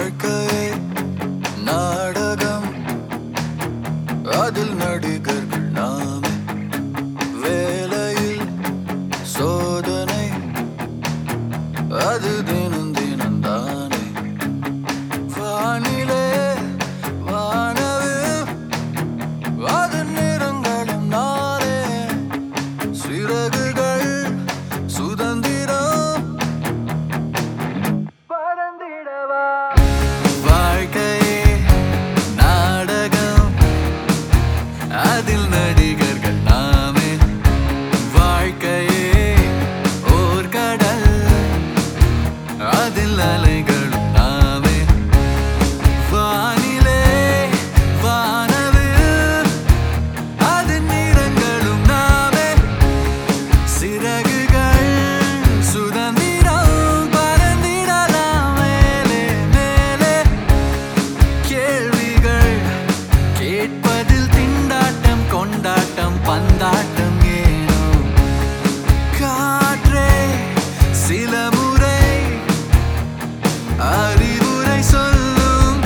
வாழ்க்கையே நாடகம் அதில் நடிகர்கள் நாமே வேலையில் சோதனை அது தினம் தினம் தானே வானிலே வானவில் அதன் நிறங்களும் நானே சிறகுகள் சுதந்திரம் பறந்திடவா வாழ்க்கையே நாடகம் அதில் நடிகர்கள் நாமே வாழ்க்கையே ஓர் கடல் அதில் அலைகளும் நாமே வானிலே வானவில் அதன் நிறங்களும் நாமே சிறகுகள் சுதந்திரம் பறந்திடலாம் மேலே மேலே கேள்விகள் கேட்பதில் திண்டாட்டம் கொண்டாட்டம் பந்தாட்டம் ஏனோ காற்றே சில முறை அறிவுரை சொல்லும்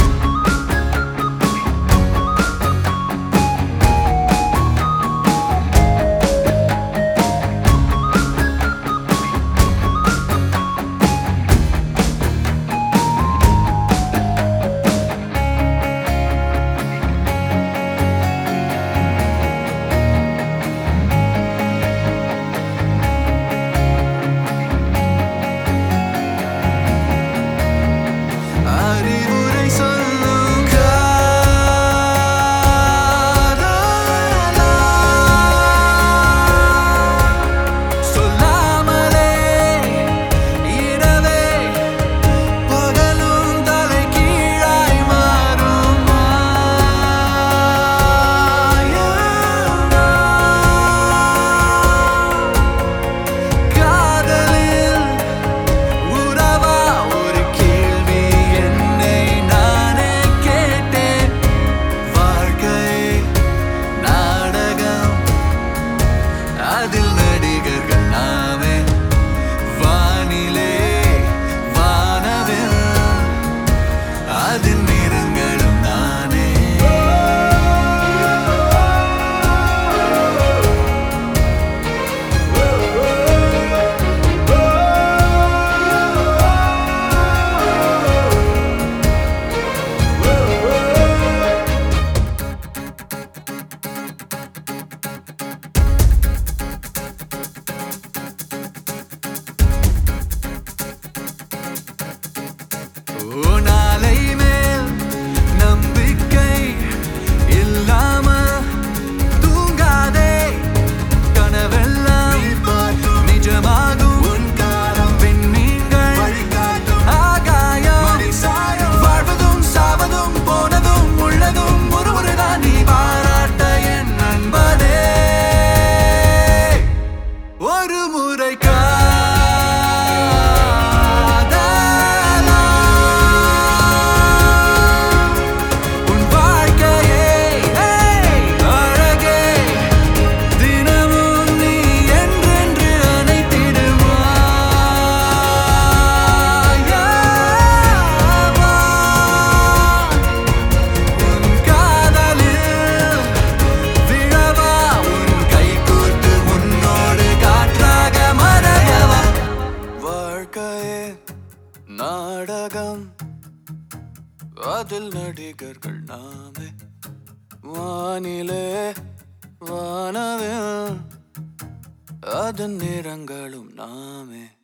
அறிவுரை சொல்லும் காதலா சொல்லாமலே இரவே பகலும் தலை கீழாய் மாறும் காதலில் உறவா ஒரு கேள்வி என்னை நானே கேட்டேன் வாழ்க்கை நாடகம் அதில் நடிகர்கள் நாமே வானிலே வானவில் அதன் நிறங்களும் நானே ஓ நாளை மேல் நம்பிக்கை இல்லாம தூங்காதே கனவெல்லாம் நிஜமாகும் உன் காலம் பெண்மீன்கள் ஆகாயம் வாழ்வதும் சாவதும் போனதும் உள்ளதும் ஒரு முறைதான் நீ பாராட்ட என் நண்பனே ஒரு முறை காதலா உன் வாழ்க்கையே அழகே தினமும் நீ என்றென்று அணைத்திடுவாய் உன் காதலில் விழவா உன் கைகோர்த்து உன்னோடு காற்றாக மறையவா வாழ்க்கையே நாடகம் அதில் நடிகர்கள் நாமே வானிலே வானவில் அதன் நிறங்களும் நாமே